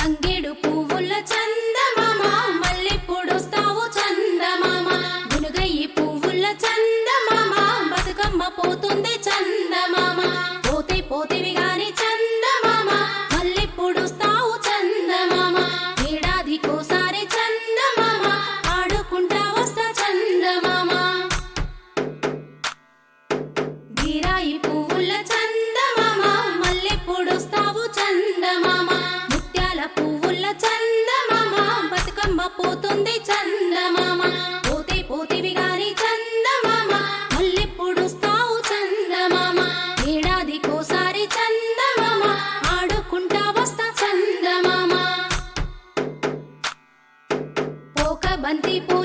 తంగేడు పువ్వుల చందమామ మల్లెప్పుడొస్తావు చందమామ గునుగయ్యి పువ్వుల చందమామ బతుకమ్మ పోతుంది చందమామ పోతే పోతివి గాని చందమామ మల్లెప్పుడొస్తావు చందమామ ఏడాదికోసారి చందమామ ఆడుకుంటా వస్తా చందమామ గిరాయి పువ్వుల చందమామ మల్లెప్పుడొస్తావు చందమామ ముత్యాల పువ్వుల చందమామ బతుకమ్మ పోతుంది చందమామ పోతే పోతివి గాని చందమామ మల్లెప్పుడొస్తావు చందమామ ఏడాదికోసారి చందమామ ఆడుకుంటా వస్తా చందమామ పోక బంతి పో